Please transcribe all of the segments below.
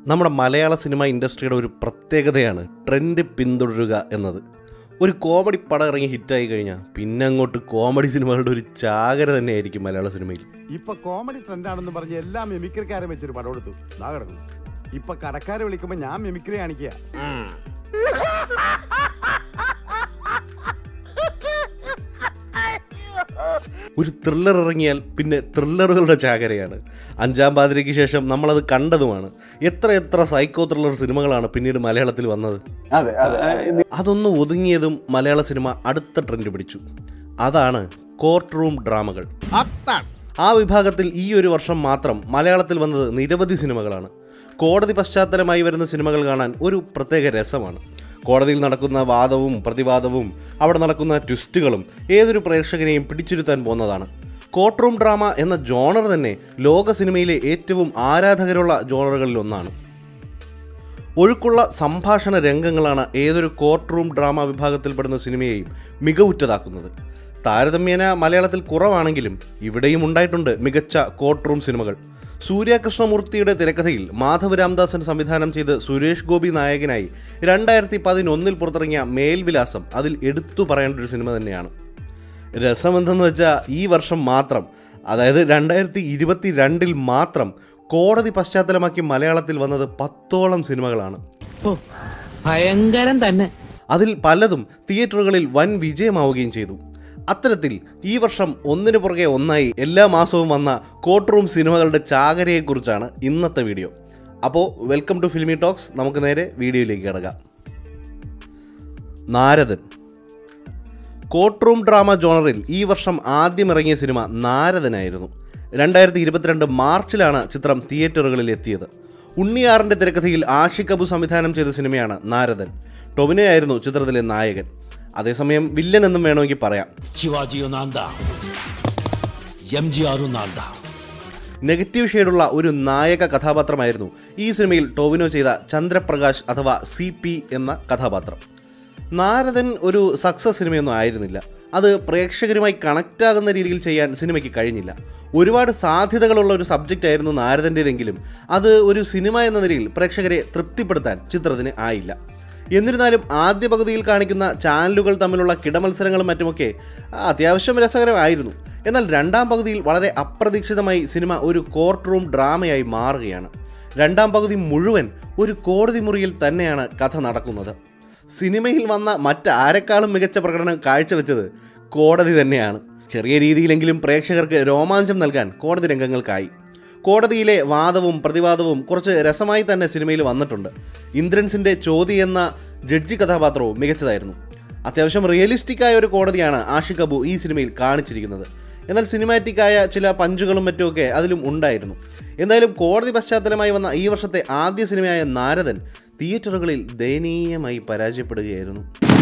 നമ്മുടെ മലയാള സിനിമ ഇൻഡസ്ട്രിയുടെ ഒരു പ്രത്യേകതയാണ് ട്രെൻഡ് പിന്തുടരുക എന്നത് ഒരു കോമഡി പടം ഇറങ്ങി ഹിറ്റായി കഴിഞ്ഞാൽ പിന്നെ അങ്ങോട്ട് കോമഡി സിനിമകളുടെ ഒരു ചാകര തന്നെയായിരിക്കും മലയാള സിനിമയിൽ ഇപ്പൊ കോമഡി ട്രെൻഡാണെന്ന് പറഞ്ഞ് എല്ലാ മെമിക്രിക്കാരെ വെച്ചൊരു പടം എടുത്തു ദാ കിടക്കുന്നു ഇപ്പൊ കടക്കാരെ വിളിക്കുമ്പോ ഞാൻ മെമിക്രി കാണിക്കുക ഒരു ത്രില്ലർ ഇറങ്ങിയാൽ പിന്നെ ത്രില്ലറുകളുടെ ചാകരയാണ് അഞ്ചാം പാതിരയ്ക്ക് ശേഷം നമ്മളത് കണ്ടതുമാണ് എത്ര എത്ര സൈക്കോ ത്രില്ലർ സിനിമകളാണ് പിന്നീട് മലയാളത്തിൽ വന്നത് അതെ അതെ അതൊന്ന് ഒതുങ്ങിയതും മലയാള സിനിമ അടുത്ത ട്രെൻഡ് പിടിച്ചു അതാണ് കോർട്ട് റൂം ഡ്രാമകൾ ആ വിഭാഗത്തിൽ ഈ ഒരു വർഷം മാത്രം മലയാളത്തിൽ വന്നത് നിരവധി സിനിമകളാണ് കോടതി പശ്ചാത്തലമായി വരുന്ന സിനിമകൾ കാണാൻ ഒരു പ്രത്യേക രസമാണ് കോടതിയിൽ നടക്കുന്ന വാദവും പ്രതിവാദവും അവിടെ നടക്കുന്ന ട്വിസ്റ്റുകളും ഏതൊരു പ്രേക്ഷകനെയും പിടിച്ചിരുത്താൻ പോകുന്നതാണ് കോർട്ട് റൂം ഡ്രാമ എന്ന ജോണർ തന്നെ ലോക സിനിമയിലെ ഏറ്റവും ആരാധകരുള്ള ജോണറുകളിൽ ഒന്നാണ് ഒഴുക്കുള്ള സംഭാഷണ രംഗങ്ങളാണ് ഏതൊരു കോർട്ട് റൂം ഡ്രാമ വിഭാഗത്തിൽപ്പെടുന്ന സിനിമയെയും മികവുറ്റതാക്കുന്നത് താരതമ്യേന മലയാളത്തിൽ കുറവാണെങ്കിലും ഇവിടെയും ഉണ്ടായിട്ടുണ്ട് മികച്ച കോർട്ട് റൂം സിനിമകൾ സൂര്യകൃഷ്ണമൂർത്തിയുടെ തിരക്കഥയിൽ മാധവ് രാംദാസൻ സംവിധാനം ചെയ്ത് സുരേഷ് ഗോപി നായകനായി രണ്ടായിരത്തി പതിനൊന്നിൽ പുറത്തിറങ്ങിയ മേൽവിലാസം അതിൽ എടുത്തു പറയേണ്ട ഒരു സിനിമ തന്നെയാണ് രസമെന്തെന്ന് വെച്ചാൽ ഈ വർഷം മാത്രം അതായത് രണ്ടായിരത്തി ഇരുപത്തി രണ്ടിൽ മാത്രം കോടതി പശ്ചാത്തലമാക്കി മലയാളത്തിൽ വന്നത് പത്തോളം സിനിമകളാണ് ഓ ഭയങ്കരം തന്നെ അതിൽ പലതും തിയേറ്ററുകളിൽ വൻ വിജയമാവുകയും ചെയ്തു അത്തരത്തിൽ ഈ വർഷം ഒന്നിനു പുറകെ ഒന്നായി എല്ലാ മാസവും വന്ന കോർട്ട് റൂം സിനിമകളുടെ ചാകരയെക്കുറിച്ചാണ് ഇന്നത്തെ വീഡിയോ അപ്പോൾ വെൽക്കം ടു ഫിലിമി ടോക്സ് നമുക്ക് നേരെ വീഡിയോയിലേക്ക് കിടക്കാം നാരദൻ കോർട്ട് റൂം ഡ്രാമ ജോണറിൽ ഈ വർഷം ആദ്യം ഇറങ്ങിയ സിനിമ നാരദനായിരുന്നു രണ്ടായിരത്തി ഇരുപത്തിരണ്ട് മാർച്ചിലാണ് ചിത്രം തിയേറ്ററുകളിൽ എത്തിയത് ഉണ്ണിയാറിൻ്റെ തിരക്കഥയിൽ ആഷിഖ് അബു സംവിധാനം ചെയ്ത സിനിമയാണ് നാരദൻ ടൊവിനോയായിരുന്നു ചിത്രത്തിലെ നായകൻ അതേസമയം വില്ലൻ എന്നും വേണമെങ്കിൽ പറയാം ಶಿವಾಜಿಯು ನಾಂದ ಎಂ ಜಿ ಆರು ನಾಂದ നെഗറ്റീവ് ഷെയ്ഡുള്ള ഒരു നായക കഥാപാത്രമായിരുന്നു ഈ സിനിമയിൽ ടോവിനോ ചെയ്ത ചന്ദ്രപ്രകാശ് അഥവാ സി പി എന്ന കഥാപാത്രം നാരദൻ ഒരു സക്സസ് സിനിമയൊന്നും ആയിരുന്നില്ല അത് പ്രേക്ഷകരുമായി കണക്റ്റ് ആകുന്ന രീതിയിൽ ചെയ്യാൻ സിനിമയ്ക്ക് കഴിഞ്ഞില്ല ഒരുപാട് സാധ്യതകളുള്ള ഒരു സബ്ജക്റ്റ് ആയിരുന്നു നാരദൻ്റേതെങ്കിലും അത് ഒരു സിനിമ എന്ന നിലയിൽ പ്രേക്ഷകരെ തൃപ്തിപ്പെടുത്താൻ ചിത്രത്തിന് ആയില്ല എന്നിരുന്നാലും ആദ്യ പകുതിയിൽ കാണിക്കുന്ന ചാനലുകൾ തമ്മിലുള്ള കിടമത്സരങ്ങളും മറ്റുമൊക്കെ അത്യാവശ്യം രസകരമായിരുന്നു എന്നാൽ രണ്ടാം പകുതിയിൽ വളരെ അപ്രതീക്ഷിതമായി സിനിമ ഒരു കോർട്ട് റൂം ഡ്രാമയായി മാറുകയാണ് രണ്ടാം പകുതി മുഴുവൻ ഒരു കോടതി മുറിയിൽ തന്നെയാണ് കഥ നടക്കുന്നത് സിനിമയിൽ വന്ന മറ്റാരെക്കാളും മികച്ച പ്രകടനം കാഴ്ചവെച്ചത് കോടതി തന്നെയാണ് ചെറിയ രീതിയിലെങ്കിലും പ്രേക്ഷകർക്ക് രോമാഞ്ചം നൽകാൻ കോടതി രംഗങ്ങൾക്കായി കോടതിയിലെ വാദവും പ്രതിവാദവും കുറച്ച് രസമായി തന്നെ സിനിമയിൽ വന്നിട്ടുണ്ട് ഇന്ദ്രൻസിൻ്റെ ചോതി എന്ന ജഡ്ജി കഥാപാത്രവും മികച്ചതായിരുന്നു അത്യാവശ്യം റിയലിസ്റ്റിക് ആയ ഒരു കോടതിയാണ് ആഷിഖ് അബു ഈ സിനിമയിൽ കാണിച്ചിരിക്കുന്നത് എന്നാൽ സിനിമാറ്റിക് ആയ ചില പഞ്ചുകളും മറ്റുമൊക്കെ അതിലും ഉണ്ടായിരുന്നു എന്തായാലും കോടതി പശ്ചാത്തലമായി വന്ന ഈ വർഷത്തെ ആദ്യ സിനിമയായ നാരദൻ തിയേറ്ററുകളിൽ ദയനീയമായി പരാജയപ്പെടുകയായിരുന്നു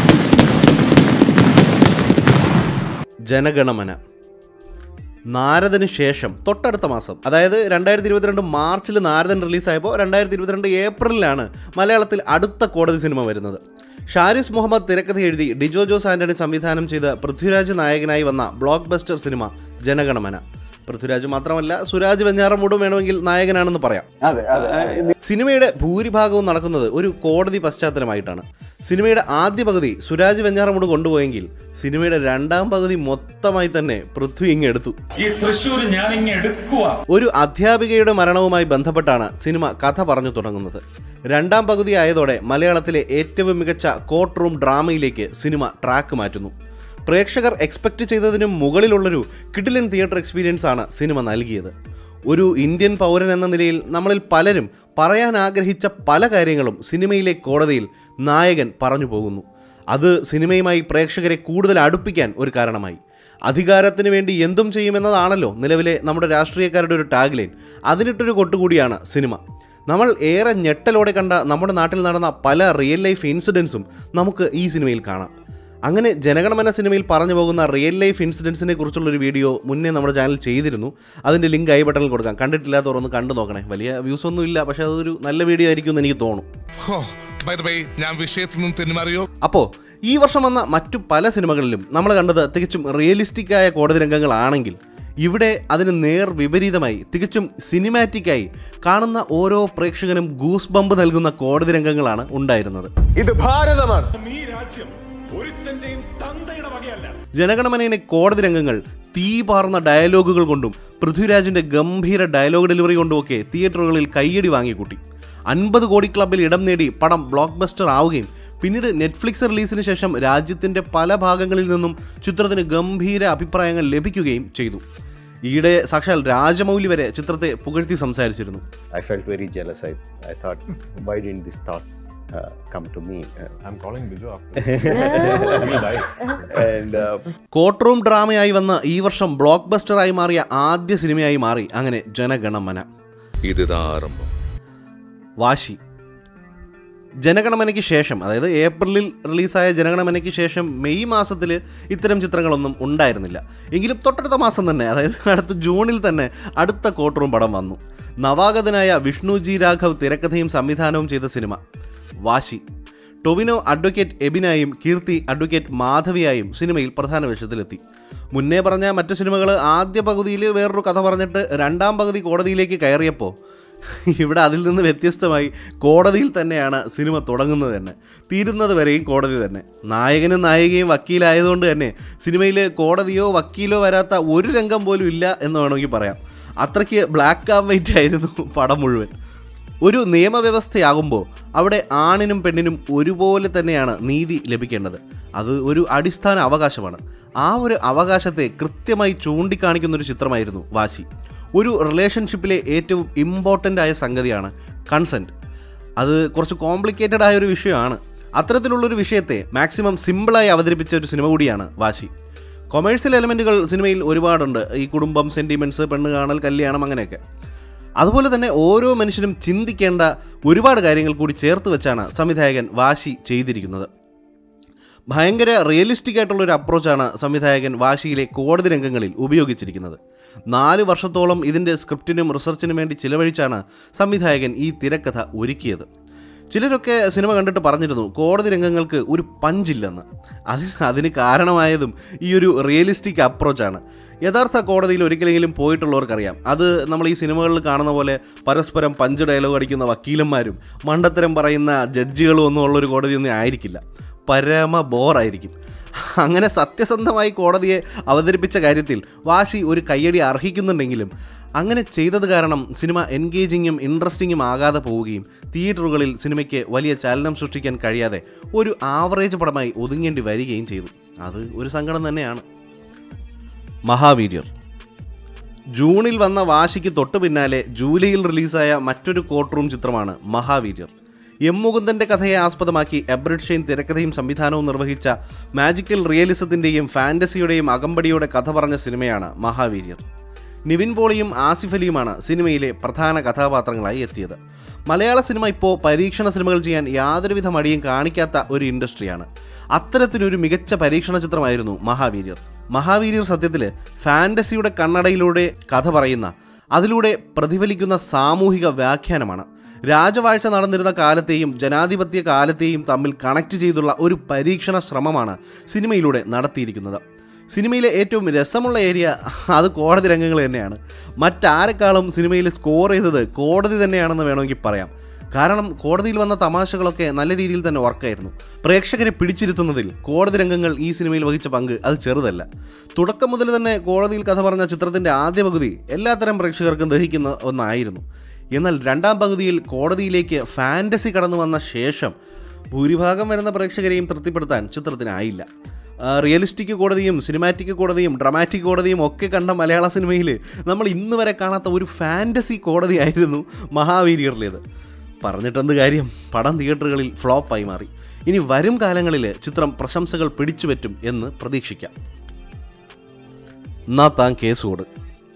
ജനഗണമന നാരദന് ശേഷം തൊട്ടടുത്ത മാസം അതായത് രണ്ടായിരത്തി ഇരുപത്തിരണ്ട് മാർച്ചിൽ നാരദൻ റിലീസായപ്പോൾ രണ്ടായിരത്തി ഇരുപത്തിരണ്ട് ഏപ്രിലിലാണ് മലയാളത്തിൽ അടുത്ത കോടതി സിനിമ വരുന്നത് ഷാരിസ് മുഹമ്മദ് തിരക്കഥ എഴുതി ഡിജോ ജോസ് ആന്റണി സംവിധാനം ചെയ്ത് പൃഥ്വിരാജ് നായകനായി വന്ന ബ്ലോക്ക് ബസ്റ്റർ സിനിമ ജനഗണമന പൃഥ്വിരാജ് മാത്രമല്ല സുരാജ് വെഞ്ഞാറമൂടും വേണമെങ്കിൽ നായകനാണെന്ന് പറയാം അതെ അതെ സിനിമയുടെ ഭൂരിഭാഗവും നടക്കുന്നത് ഒരു കോടതി പശ്ചാത്തലമായിട്ടാണ് സിനിമയുടെ ആദ്യ പകുതി സുരാജ് വെഞ്ഞാറമൂട് കൊണ്ടുപോയെങ്കിൽ സിനിമയുടെ രണ്ടാം പകുതി മൊത്തമായി തന്നെ പൃഥ്വി ഇങ്ങ് എടുത്തു ഈ തൃശ്ശൂർ ഞാനിങ്ങ് എടുക്കുക ഒരു അധ്യാപികയുടെ മരണവുമായി ബന്ധപ്പെട്ടാണ് സിനിമ കഥ പറഞ്ഞു തുടങ്ങുന്നത് രണ്ടാം പകുതി ആയതോടെ മലയാളത്തിലെ ഏറ്റവും മികച്ച കോർട്ട് റൂം ഡ്രാമയിലേക്ക് സിനിമ ട്രാക്ക് മാറ്റുന്നു പ്രേക്ഷകർ എക്സ്പെക്റ്റ് ചെയ്തതിനും മുകളിലുള്ളൊരു കിഡിലൻ തിയേറ്റർ എക്സ്പീരിയൻസ് ആണ് സിനിമ നൽകിയത് ഒരു ഇന്ത്യൻ പൗരൻ എന്ന നിലയിൽ നമ്മളിൽ പലരും പറയാൻ ആഗ്രഹിച്ച പല കാര്യങ്ങളും സിനിമയിലെ കോടതിയിൽ നായകൻ പറഞ്ഞു പോകുന്നു അത് സിനിമയുമായി പ്രേക്ഷകരെ കൂടുതൽ അടുപ്പിക്കാൻ ഒരു കാരണമായി അധികാരത്തിന് വേണ്ടി എന്തും ചെയ്യുമെന്നതാണല്ലോ നിലവിലെ നമ്മുടെ രാഷ്ട്രീയക്കാരുടെ ഒരു ടാഗ് ലൈൻ അതിനിട്ടൊരു കൊട്ടുകൂടിയാണ് സിനിമ നമ്മൾ ഏറെ ഞെട്ടലോടെ കണ്ട നമ്മുടെ നാട്ടിൽ നടന്ന പല റിയൽ ലൈഫ് ഇൻസിഡൻസും നമുക്ക് ഈ സിനിമയിൽ കാണാം അങ്ങനെ ജനഗണമന സിനിമയിൽ പറഞ്ഞു പോകുന്ന റിയൽ ലൈഫ് ഇൻസിഡൻസിനെ കുറിച്ചുള്ളൊരു വീഡിയോ മുന്നേ നമ്മുടെ ചാനൽ ചെയ്തിരുന്നു അതിൻ്റെ ലിങ്ക് ഐ ബട്ടണിൽ കൊടുക്കാം കണ്ടിട്ടില്ലാത്തവർ ഒന്ന് കണ്ടു നോക്കണേ വലിയ വ്യൂസ് ഒന്നും ഇല്ല പക്ഷേ അതൊരു നല്ല വീഡിയോ ആയിരിക്കും എന്ന് എനിക്ക് തോന്നും ബൈ ബൈ ഞാൻ വിഷയത്തിൽ നിന്നും തെന്നുമാറിയോ അപ്പോൾ ഈ വർഷം വന്ന മറ്റു പല സിനിമകളിലും നമ്മൾ കണ്ടത് തികച്ചും റിയലിസ്റ്റിക് ആയ കോടതി രംഗങ്ങളാണെങ്കിൽ ഇവിടെ അതിന് നേർ വിപരീതമായി തികച്ചും സിനിമാറ്റിക്കായി കാണുന്ന ഓരോ പ്രേക്ഷകനും ഗൂസ് ബമ്പ് നൽകുന്ന കോടതി രംഗങ്ങളാണ് ഉണ്ടായിരുന്നത് ഇത് ഭാരതമാണ് ജനഗണമനയിലെ കോടതി രംഗങ്ങൾ തീ പാർന്ന ഡയലോഗുകൾ കൊണ്ടും പൃഥ്വിരാജിന്റെ ഗംഭീര ഡയലോഗ് ഡെലിവറി കൊണ്ടുമൊക്കെ തിയേറ്ററുകളിൽ കയ്യടി വാങ്ങിക്കൂട്ടി അൻപത് കോടി ക്ലബിൽ ഇടം നേടി പടം ബ്ലോക്ക് ബസ്റ്റർ ആവുകയും പിന്നീട് നെറ്റ്ഫ്ലിക്സ് റിലീസിന് ശേഷം രാജ്യത്തിന്റെ പല ഭാഗങ്ങളിൽ നിന്നും ചിത്രത്തിന് ഗംഭീര അഭിപ്രായങ്ങൾ ലഭിക്കുകയും ചെയ്തു ഈയിടെ സാക്ഷാൽ രാജമൗലി വരെ ചിത്രത്തെ പുകഴ്ത്തി സംസാരിച്ചിരുന്നു I felt very jealous. I, I thought, why didn't this thought uh, come to me? Uh, I'm calling Biju after. we die. and uh, court room ഡ്രാമയായി വന്ന ഈ വർഷം ബ്ലോക്ക് ബസ്റ്ററായി മാറിയ ആദ്യ സിനിമയായി മാറി അങ്ങനെ ജനഗണമന இதுதான் ஆரம்பம் വാശി ജനഗണമനയ്ക്ക് ശേഷം അതായത് ഏപ്രിലിൽ റിലീസായ ജനഗണമനയ്ക്ക് ശേഷം മെയ് മാസത്തിൽ ഇത്തരം ചിത്രങ്ങളൊന്നും ഉണ്ടായിരുന്നില്ല എങ്കിലും തൊട്ടടുത്ത മാസം തന്നെ അതായത് അടുത്ത ജൂണിൽ തന്നെ അടുത്ത കോർട്ട് റൂം പടം വന്നു നവാഗതനായ വിഷ്ണു ജി രാഘവ് തിരക്കഥയും സംവിധാനവും ചെയ്ത സിനിമ വാശി ടൊവിനോ അഡ്വക്കേറ്റ് എബിനായും കീർത്തി അഡ്വക്കേറ്റ് മാധവിയായും സിനിമയിൽ പ്രധാന വേഷത്തിലെത്തി മുന്നേ പറഞ്ഞ മറ്റു സിനിമകൾ ആദ്യ പകുതിയിൽ വേറൊരു കഥ പറഞ്ഞിട്ട് രണ്ടാം പകുതി കോടതിയിലേക്ക് കയറിയപ്പോൾ ഇവിടെ അതിൽ നിന്ന് വ്യത്യസ്തമായി കോടതിയിൽ തന്നെയാണ് സിനിമ തുടങ്ങുന്നത് തന്നെ തീരുന്നത് വരെയും കോടതി തന്നെ നായകനും നായികയും വക്കീലായതുകൊണ്ട് തന്നെ സിനിമയിൽ കോടതിയോ വക്കീലോ വരാത്ത ഒരു രംഗം പോലും ഇല്ല എന്ന് വേണമെങ്കിൽ പറയാം അത്രയ്ക്ക് ബ്ലാക്ക് ആൻഡ് വൈറ്റ് ആയിരുന്നു പടം മുഴുവൻ ഒരു നിയമവ്യവസ്ഥയാകുമ്പോൾ അവിടെ ആണിനും പെണ്ണിനും ഒരുപോലെ തന്നെയാണ് നീതി ലഭിക്കേണ്ടത് അത് ഒരു അടിസ്ഥാന അവകാശമാണ് ആ ഒരു അവകാശത്തെ കൃത്യമായി ചൂണ്ടിക്കാണിക്കുന്ന ഒരു ചിത്രമായിരുന്നു വാശി ഒരു റിലേഷൻഷിപ്പിലെ ഏറ്റവും ഇമ്പോർട്ടൻ്റ് ആയ സംഗതിയാണ് കൺസെൻറ്റ് അത് കുറച്ച് കോംപ്ലിക്കേറ്റഡ് ആയ ഒരു വിഷയമാണ് അത്തരത്തിലുള്ളൊരു വിഷയത്തെ മാക്സിമം സിമ്പിളായി അവതരിപ്പിച്ച ഒരു സിനിമ കൂടിയാണ് വാശി കൊമേഴ്സ്യൽ എലമെൻറ്റുകൾ സിനിമയിൽ ഒരുപാടുണ്ട് ഈ കുടുംബം സെൻറ്റിമെൻറ്റ്സ് പെണ്ണ് കാണൽ കല്യാണം അങ്ങനെയൊക്കെ അതുപോലെ തന്നെ ഓരോ മനുഷ്യനും ചിന്തിക്കേണ്ട ഒരുപാട് കാര്യങ്ങൾ കൂടി ചേർത്ത് വെച്ചാണ് സംവിധായകൻ വാശി ചെയ്തിരിക്കുന്നത് ഭയങ്കര റിയലിസ്റ്റിക് ആയിട്ടുള്ള ഒരു അപ്രോച്ചാണ് സംവിധായകൻ വാശിയിലെ കോടതി രംഗങ്ങളിൽ ഉപയോഗിച്ചിരിക്കുന്നത് നാല് വർഷത്തോളം ഇതിൻ്റെ സ്ക്രിപ്റ്റിനും റിസർച്ചിനും വേണ്ടി ചിലവഴിച്ചാണ് സംവിധായകൻ ഈ തിരക്കഥ ഒരുക്കിയത് ചിലരൊക്കെ സിനിമ കണ്ടിട്ട് പറഞ്ഞിരുന്നു കോടതി രംഗങ്ങൾക്ക് ഒരു പഞ്ചില്ലെന്ന് അതിന് അതിന് കാരണമായതും ഈ ഒരു റിയലിസ്റ്റിക് അപ്രോച്ചാണ് യഥാർത്ഥ കോടതിയിൽ ഒരിക്കലെങ്കിലും പോയിട്ടുള്ളവർക്കറിയാം അത് നമ്മൾ ഈ സിനിമകളിൽ കാണുന്ന പോലെ പരസ്പരം പഞ്ച് ഡയലോഗ് അടിക്കുന്ന വക്കീലന്മാരും മണ്ടത്തരം പറയുന്ന ജഡ്ജികളും ഒന്നും ഉള്ളൊരു കോടതിയൊന്നും ആയിരിക്കില്ല പരമ ബോറായിരിക്കും അങ്ങനെ സത്യസന്ധമായി കോടതിയെ അവതരിപ്പിച്ച കാര്യത്തിൽ വാശി ഒരു കയ്യടി അർഹിക്കുന്നുണ്ടെങ്കിലും അങ്ങനെ ചെയ്തത് കാരണം സിനിമ എൻഗേജിങ്ങും ഇൻട്രസ്റ്റിങ്ങും ആകാതെ പോവുകയും തിയേറ്ററുകളിൽ സിനിമയ്ക്ക് വലിയ ചലനം സൃഷ്ടിക്കാൻ കഴിയാതെ ഒരു ആവറേജ് പടമായി ഒതുങ്ങേണ്ടി വരികയും ചെയ്തു അത് ഒരു സങ്കടം തന്നെയാണ് മഹാവീര്യർ ജൂണിൽ വന്ന വാശിക്ക് തൊട്ടു പിന്നാലെ ജൂലൈയിൽ റിലീസായ മറ്റൊരു കോർട്ട് റൂം ചിത്രമാണ് മഹാവീര്യർ എം മുകുന്ദൻ്റെ കഥയെ ആസ്പദമാക്കി എബ്രിഡ് ഷെയ്ൻ തിരക്കഥയും സംവിധാനവും നിർവഹിച്ച മാജിക്കൽ റിയലിസത്തിൻ്റെയും ഫാൻറ്റസിയുടെയും അകമ്പടിയോടെ കഥ പറഞ്ഞ സിനിമയാണ് മഹാവീര്യർ നിവിൻ പോളിയും ആസിഫ് അലിയുമാണ് സിനിമയിലെ പ്രധാന കഥാപാത്രങ്ങളായി എത്തിയത് മലയാള സിനിമ ഇപ്പോൾ പരീക്ഷണ സിനിമകൾ ചെയ്യാൻ യാതൊരുവിധ മടിയും കാണിക്കാത്ത ഒരു ഇൻഡസ്ട്രിയാണ് അത്തരത്തിലൊരു മികച്ച പരീക്ഷണ ചിത്രമായിരുന്നു മഹാവീര്യർ മഹാവീര്യർ സത്യത്തിൽ ഫാൻറ്റസിയുടെ കണ്ണടയിലൂടെ കഥ പറയുന്ന അതിലൂടെ പ്രതിഫലിക്കുന്ന സാമൂഹിക വ്യാഖ്യാനമാണ് രാജവാഴ്ച നടന്നിരുന്ന കാലത്തെയും ജനാധിപത്യ കാലത്തെയും തമ്മിൽ കണക്ട് ചെയ്തുള്ള ഒരു പരീക്ഷണ ശ്രമമാണ് സിനിമയിലൂടെ നടത്തിയിരിക്കുന്നത് സിനിമയിലെ ഏറ്റവും രസമുള്ള ഏരിയ അത് കോടതി രംഗങ്ങൾ തന്നെയാണ് മറ്റാരെക്കാളും സിനിമയിൽ സ്കോർ ചെയ്തത് കോടതി തന്നെയാണെന്ന് വേണമെങ്കിൽ പറയാം കാരണം കോടതിയിൽ വന്ന തമാശകളൊക്കെ നല്ല രീതിയിൽ തന്നെ വർക്കായിരുന്നു പ്രേക്ഷകരെ പിടിച്ചിരുത്തുന്നതിൽ കോടതി രംഗങ്ങൾ ഈ സിനിമയിൽ വഹിച്ച പങ്ക് അത് ചെറുതല്ല തുടക്കം മുതൽ തന്നെ കോടതിയിൽ കഥ പറഞ്ഞ ചിത്രത്തിൻ്റെ ആദ്യ പകുതി എല്ലാത്തരം പ്രേക്ഷകർക്കും ദഹിക്കുന്ന ഒന്നായിരുന്നു എന്നാൽ രണ്ടാം പകുതിയിൽ കോടതിയിലേക്ക് ഫാൻറ്റസി കടന്നു വന്ന ശേഷം ഭൂരിഭാഗം വരുന്ന പ്രേക്ഷകരെയും തൃപ്തിപ്പെടുത്താൻ ചിത്രത്തിനായില്ല ആ, റിയലിസ്റ്റിക് കോടതിയും സിനിമാറ്റിക് കോടതിയും ഡ്രമാറ്റിക് കോടതിയും ഒക്കെ കണ്ട മലയാള സിനിമയിൽ നമ്മൾ ഇന്ന് വരെ കാണാത്ത ഒരു ഫാൻറ്റസി കോടതിയായിരുന്നു മഹാവീര്യറിലേത് പറഞ്ഞിട്ടെന്ത് കാര്യം പടം തിയേറ്ററുകളിൽ ഫ്ലോപ്പായി മാറി ഇനി വരും കാലങ്ങളിൽ ചിത്രം പ്രശംസകൾ പിടിച്ചുപറ്റും എന്ന് പ്രതീക്ഷിക്കാം എന്നാ താൻ കേസ് കൊടു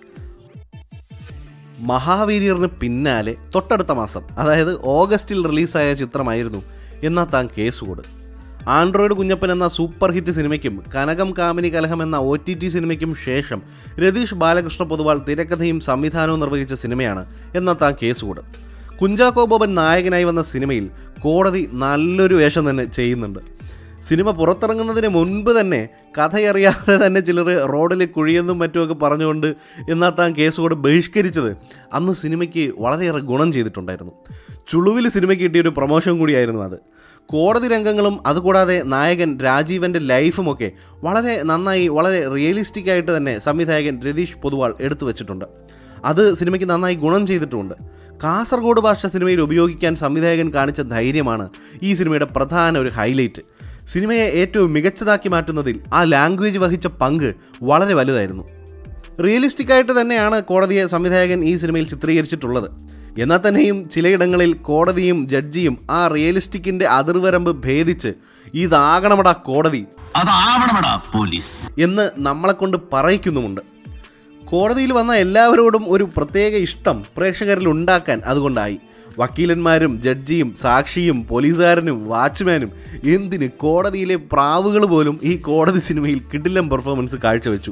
മഹാവീര്യറിന് പിന്നാലെ തൊട്ടടുത്ത മാസം അതായത് ഓഗസ്റ്റിൽ റിലീസായ ചിത്രമായിരുന്നു എന്നാ താൻ കേസ് കൊടു ആൻഡ്രോയിഡ് കുഞ്ഞപ്പൻ എന്ന സൂപ്പർ ഹിറ്റ് സിനിമയ്ക്കും കനകം കാമിനി കലഹം എന്ന ഒ ടി ടി സിനിമയ്ക്കും ശേഷം രതീഷ് ബാലകൃഷ്ണ പൊതുവാൾ തിരക്കഥയും സംവിധാനവും നിർവഹിച്ച സിനിമയാണ് എന്നാ താൻ കേസ് കൂട് കുഞ്ചാക്കോ ബോബൻ നായകനായി വന്ന സിനിമയിൽ കോടതി നല്ലൊരു വേഷം തന്നെ ചെയ്യുന്നുണ്ട് സിനിമ പുറത്തിറങ്ങുന്നതിന് മുൻപ് തന്നെ കഥയറിയാതെ തന്നെ ചിലർ റോഡിൽ കുഴിയെന്നും മറ്റുമൊക്കെ പറഞ്ഞുകൊണ്ട് എന്നാൽ താൻ കേസ് കൂടെ ബഹിഷ്കരിച്ചത് അന്ന് സിനിമയ്ക്ക് വളരെയേറെ ഗുണം ചെയ്തിട്ടുണ്ടായിരുന്നു ചുളുവിൽ സിനിമയ്ക്ക് കിട്ടിയൊരു പ്രൊമോഷൻ കൂടിയായിരുന്നു അത് കോടതി രംഗങ്ങളും അതുകൂടാതെ നായകൻ രാജീവൻ്റെ ലൈഫുമൊക്കെ വളരെ നന്നായി വളരെ റിയലിസ്റ്റിക് ആയിട്ട് തന്നെ സംവിധായകൻ രതീഷ് പൊതുവാൾ എടുത്തു വെച്ചിട്ടുണ്ട് അത് സിനിമയ്ക്ക് നന്നായി ഗുണം ചെയ്തിട്ടുമുണ്ട് കാസർഗോഡ് ഭാഷ സിനിമയിൽ ഉപയോഗിക്കാൻ സംവിധായകൻ കാണിച്ച ധൈര്യമാണ് ഈ സിനിമയുടെ പ്രധാന ഒരു ഹൈലൈറ്റ് സിനിമയെ ഏറ്റവും മികച്ചതാക്കി മാറ്റുന്നതിൽ ആ ലാംഗ്വേജ് വഹിച്ച പങ്ക് വളരെ വലുതായിരുന്നു റിയലിസ്റ്റിക് ആയിട്ട് തന്നെയാണ് കോടതിയെ സംവിധായകൻ ഈ സിനിമയിൽ ചിത്രീകരിച്ചിട്ടുള്ളത് എന്നാൽ തന്നെയും ചിലയിടങ്ങളിൽ കോടതിയും ജഡ്ജിയും ആ റിയലിസ്റ്റിക്കിൻ്റെ അതിർവരമ്പ് ഭേദിച്ച് ഇതാകണമടാ കോടതി അതാവണമടാ പോലീസ് എന്ന് നമ്മളെ കൊണ്ട് പറയിക്കുന്നുമുണ്ട് കോടതിയിൽ വന്ന എല്ലാവരോടും ഒരു പ്രത്യേക ഇഷ്ടം പ്രേക്ഷകരിൽ ഉണ്ടാക്കാൻ അതുകൊണ്ടായി വക്കീലന്മാരും ജഡ്ജിയും സാക്ഷിയും പോലീസുകാരനും വാച്ച്മാനും എന്തിന് കോടതിയിലെ പ്രാവുകൾ പോലും ഈ കോടതി സിനിമയിൽ കിടിലം പെർഫോമൻസ് കാഴ്ചവെച്ചു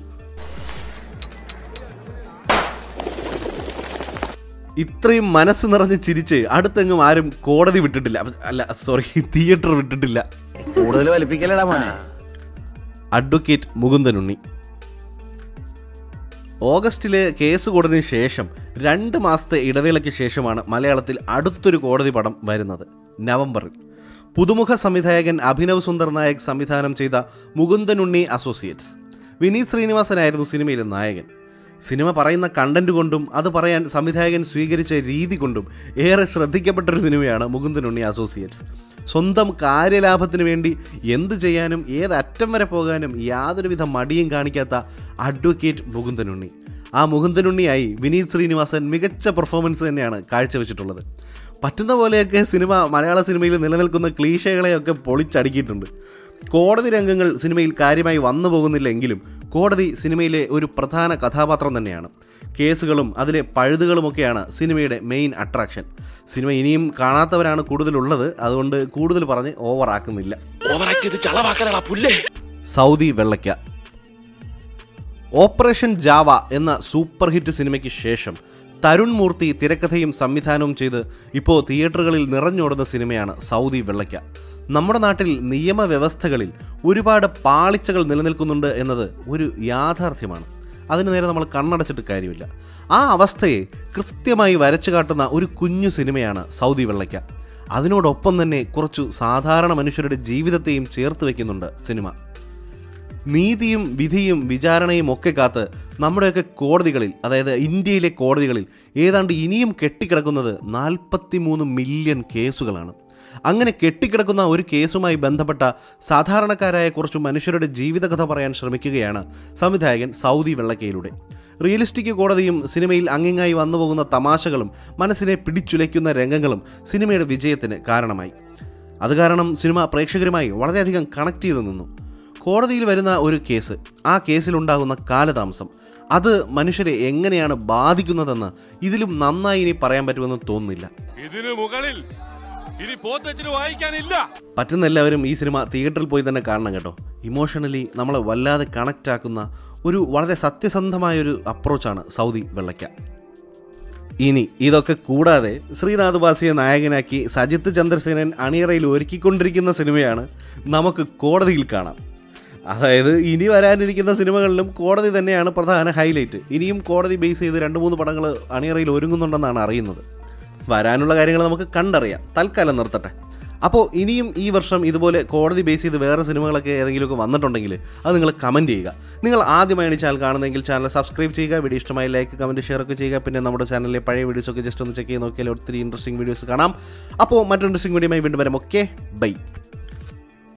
ഇത്രയും മനസ്സ് നിറഞ്ഞ് ചിരിച്ച് അടുത്തെങ്ങും ആരും കോടതി വിട്ടിട്ടില്ല അല്ല സോറി തിയേറ്റർ വിട്ടിട്ടില്ല കൂടുതൽ വലിപ്പിക്കലടാ മോനെ അഡ്വക്കേറ്റ് മുകുന്ദനുണ്ണി ഓഗസ്റ്റിലെ കേസ് കൂടതിന് ശേഷം രണ്ട് മാസത്തെ ഇടവേളയ്ക്ക് ശേഷമാണ് മലയാളത്തിൽ അടുത്തൊരു കോടതി പടം വരുന്നത് നവംബറിൽ പുതുമുഖ സംവിധായകൻ അഭിനവ് സുന്ദർ നായക് സംവിധാനം ചെയ്ത മുകുന്ദനുണ്ണി അസോസിയേറ്റ്സ് വിനീത് ശ്രീനിവാസനായിരുന്നു സിനിമയിലെ നായകൻ സിനിമ പറയുന്ന കണ്ടന്റ് കൊണ്ടും അത് പറയാൻ സംവിധായകൻ സ്വീകരിച്ച രീതി കൊണ്ടും ഏറെ ശ്രദ്ധിക്കപ്പെട്ടൊരു സിനിമയാണ് മുകുന്ദനുണ്ണി അസോസിയേറ്റ്സ് സ്വന്തം കാര്യലാഭത്തിന് വേണ്ടി എന്ത് ചെയ്യാനും ഏത് അറ്റം വരെ പോകാനും യാതൊരുവിധ മടിയും കാണിക്കാത്ത അഡ്വക്കേറ്റ് മുകുന്ദനുണ്ണി ആ മുകുന്ദനുണ്ണിയായി വിനീത് ശ്രീനിവാസൻ മികച്ച പെർഫോമൻസ് തന്നെയാണ് കാഴ്ചവെച്ചിട്ടുള്ളത് പറ്റുന്ന പോലെയൊക്കെ സിനിമ മലയാള സിനിമയിൽ നിലനിൽക്കുന്ന ക്ലീശകളെയൊക്കെ പൊളിച്ചടുക്കിയിട്ടുണ്ട് കോടതി രംഗങ്ങൾ സിനിമയിൽ കാര്യമായി വന്നു പോകുന്നില്ലെങ്കിലും കോടതി സിനിമയിലെ ഒരു പ്രധാന കഥാപാത്രം തന്നെയാണ് കേസുകളും അതിലെ പഴുതുകളുമൊക്കെയാണ് സിനിമയുടെ മെയിൻ അട്രാക്ഷൻ സിനിമ ഇനിയും കാണാത്തവരാണ് കൂടുതലുള്ളത് അതുകൊണ്ട് കൂടുതൽ പറഞ്ഞ് ഓവറാക്കുന്നില്ല സൗദി വെള്ളയ്ക്ക ഓപ്പറേഷൻ ജാവ എന്ന സൂപ്പർ ഹിറ്റ് സിനിമയ്ക്ക് ശേഷം തരുൺ മൂർത്തി തിരക്കഥയും സംവിധാനവും ചെയ്ത് ഇപ്പോൾ തിയേറ്ററുകളിൽ നിറഞ്ഞോടുന്ന സിനിമയാണ് സൗദി വെള്ളയ്ക്ക നമ്മുടെ നാട്ടിൽ നിയമവ്യവസ്ഥകളിൽ ഒരുപാട് പാളിച്ചകൾ നിലനിൽക്കുന്നുണ്ട് എന്നത് ഒരു യാഥാർത്ഥ്യമാണ് അതിന് നേരെ നമ്മൾ കണ്ണടച്ചിട്ട് കാര്യമില്ല ആ അവസ്ഥയെ കൃത്യമായി വരച്ചു കാട്ടുന്ന ഒരു കുഞ്ഞു സിനിമയാണ് സൗദി വെള്ളയ്ക്ക അതിനോടൊപ്പം തന്നെ കുറച്ചു സാധാരണ മനുഷ്യരുടെ ജീവിതത്തെയും ചേർത്ത് വയ്ക്കുന്നുണ്ട് സിനിമ നീതിയും വിധിയും വിചാരണയും ഒക്കെ കാത്ത് നമ്മുടെയൊക്കെ കോടതികളിൽ അതായത് ഇന്ത്യയിലെ കോടതികളിൽ ഏതാണ്ട് ഇനിയും കെട്ടിക്കിടക്കുന്നത് നാൽപ്പത്തി മൂന്ന് മില്യൺ കേസുകളാണ് അങ്ങനെ കെട്ടിക്കിടക്കുന്ന ഒരു കേസുമായി ബന്ധപ്പെട്ട സാധാരണക്കാരായ കുറച്ച് മനുഷ്യരുടെ ജീവിതകഥ പറയാൻ ശ്രമിക്കുകയാണ് സംവിധായകൻ സൗദി വെള്ളക്കയിലൂടെ റിയലിസ്റ്റിക് കോടതിയും സിനിമയിൽ അങ്ങിങ്ങായി വന്നുപോകുന്ന തമാശകളും മനസ്സിനെ പിടിച്ചുലയ്ക്കുന്ന രംഗങ്ങളും സിനിമയുടെ വിജയത്തിന് കാരണമായി അത് കാരണം സിനിമ പ്രേക്ഷകരുമായി വളരെയധികം കണക്ട് ചെയ്തു നിന്നു കോടതിയിൽ വരുന്ന ഒരു കേസ് ആ കേസിലുണ്ടാകുന്ന കാലതാമസം അത് മനുഷ്യരെ എങ്ങനെയാണ് ബാധിക്കുന്നതെന്ന് ഇതിലും നന്നായി ഇനി പറയാൻ പറ്റുമെന്ന് തോന്നുന്നില്ല ഇതിനു മുകളിൽ ഇനി പോത്തച്ചിന് വായിക്കാനില്ല പറ്റുന്ന എല്ലാവരും ഈ സിനിമ തിയേറ്ററിൽ പോയി തന്നെ കാണണം കേട്ടോ ഇമോഷണലി നമ്മളെ വല്ലാതെ കണക്റ്റ് ആക്കുന്ന ഒരു വളരെ സത്യസന്ധമായൊരു അപ്രോച്ചാണ് സൗദി വെള്ളയ്ക്ക ഇനി ഇതൊക്കെ കൂടാതെ ശ്രീനാഥ് ബാസിയെ നായകനാക്കി സജിത്ത് ചന്ദ്രസേനൻ അണിയറയിൽ ഒരുക്കിക്കൊണ്ടിരിക്കുന്ന സിനിമയാണ് നമുക്ക് കോടതിയിൽ കാണാം അതായത് ഇനി വരാനിരിക്കുന്ന സിനിമകളിലും കോടതി തന്നെയാണ് പ്രധാന ഹൈലൈറ്റ് ഇനിയും കോടതി ബേസ് ചെയ്ത് രണ്ട് മൂന്ന് പടങ്ങൾ അണിയറയിൽ ഒരുങ്ങുന്നുണ്ടെന്നാണ് അറിയുന്നത് വരാനുള്ള കാര്യങ്ങൾ നമുക്ക് കണ്ടറിയാം തൽക്കാലം നിർത്തട്ടെ അപ്പോൾ ഇനിയും ഈ വർഷം ഇതുപോലെ കോടതി ബേസ് ചെയ്ത് വേറെ സിനിമകളൊക്കെ ഏതെങ്കിലുമൊക്കെ വന്നിട്ടുണ്ടെങ്കിൽ അത് നിങ്ങൾ കമൻറ്റ് ചെയ്യുക നിങ്ങൾ ആദ്യമായാണ് ഈ ചാനൽ കാണുന്നതെങ്കിൽ ചാനൽ സബ്സ്ക്രൈബ് ചെയ്യുക വീഡിയോ ഇഷ്ടമായി ലൈക്ക് കമൻറ്റ് ഷെയർ ഒക്കെ ചെയ്യുക പിന്നെ നമ്മുടെ ചാനലിലെ പഴയ വീഡിയോസൊക്കെ ജസ്റ്റ് ഒന്ന് ചെക്ക് ചെയ്ത് നോക്കിയാൽ ഒത്തിരി ഇൻട്രസ്റ്റിംഗ് വീഡിയോസ് കാണാം അപ്പോൾ മറ്റൊരു ഇൻട്രസ്റ്റിംഗ് വീഡിയോയുമായി വീണ്ടും വരാം ഓക്കെ ബൈ